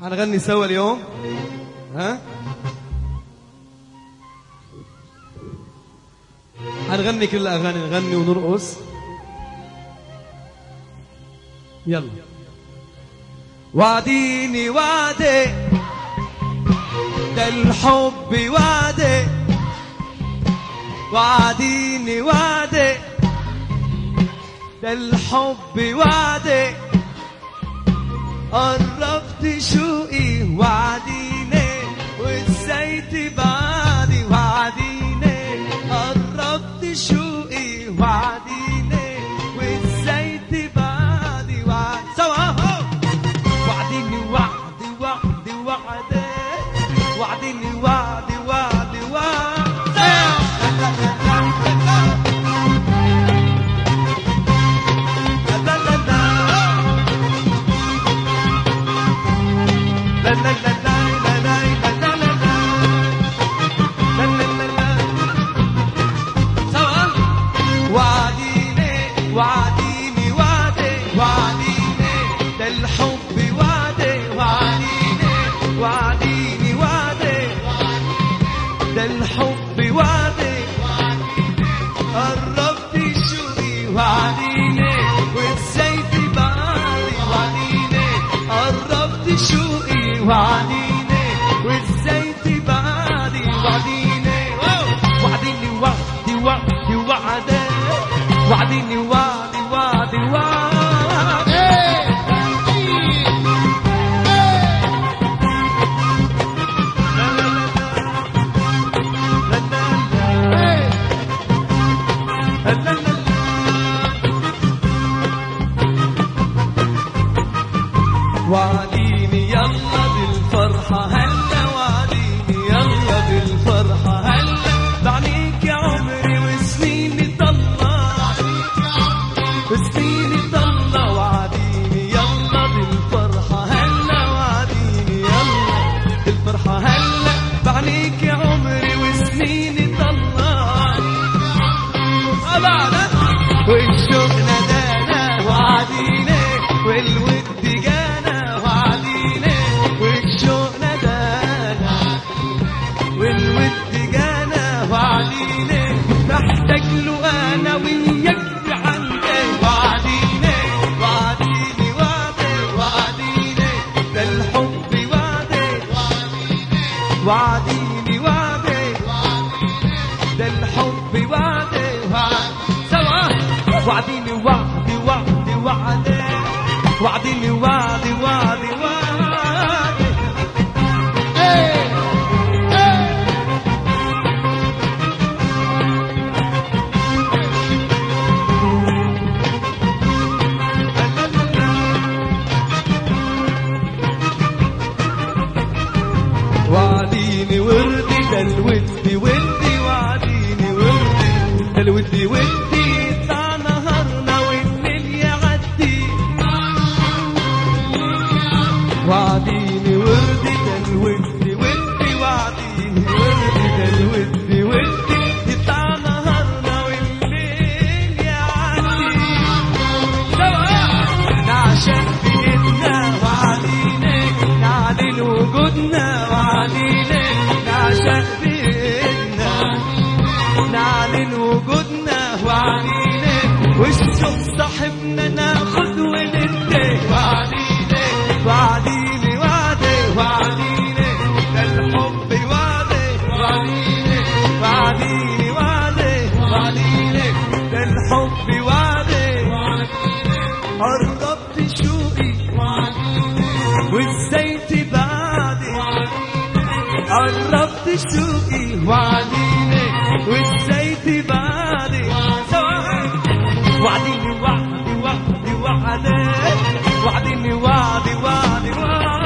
هنغني سوا اليوم ها هنغني كل الاغاني نغني ونرقص يلا وعديني وعدي ده الحب وعدي وعديني وعدي ده الحب وعدي قربت شوقي وعديني وازاي تبعدي وعديني قربت شوقي وعديني وازاي تبعدي وعد سوا هو وعديني وعدي وعدي وعدي وعديني وعدي وعدي وعديني وعديني وعدي وعديني ده الحب وعدي وعديني وعديني وعدي ده الحب وعدي قربت شوقي وعديني وازاي تبعدي وعديني قربت شوقي وعديني وازاي تبعدي وعديني واو. وعديني وعدي وعدي وعدي وعديني وعدي وعدي وعدي وعديني يلا بالفرحة هلا وعديني يلا بالفرحة هلا دعنيك يا عمري وسنيني طلع وسنيني طلع وعديني يلا بالفرحة هلا وعديني يلا بالفرحة هلا دعنيك يا عمري وسنيني طلع أبعد والشوق ندانا وعديني والود جانا وعديني والشوق ندانا والود جانا وعديني محتاج له انا وياك عندي وعديني وعديني وعدي وعديني ده الحب وعدي وعديني وعدي ده الحب وعدي وعدي سوا وعديني وعدي وعدي وعدي وعديني وعدي وعدي وعدي ايه ايه وعديني وردي ده الودي ودي وعديني وردي ده الودي ودي يطلع نهارنا والليل يعدي وعديني وردي ده الودي ودي وعديني وردي ده الودي ودي يطلع نهارنا والليل يعدي نعشق بإيدنا وعلينا نعلن وجودنا وعلينا نعشق بإيدنا نعلن وجودنا وعلينا والشوق صاحبنا ناخد وندي وعلينا وعلينا وعدي وعلينا ده الحب وعدي وعلينا وعلينا وعدي وعلينا ده الحب وعدي قربت شوقي وازاي تبعدي قربت شوقي وعديني وازاي تبعدي سوا وعديني وعدي وعدي وعدي وعديني وعدي وعدي وعدي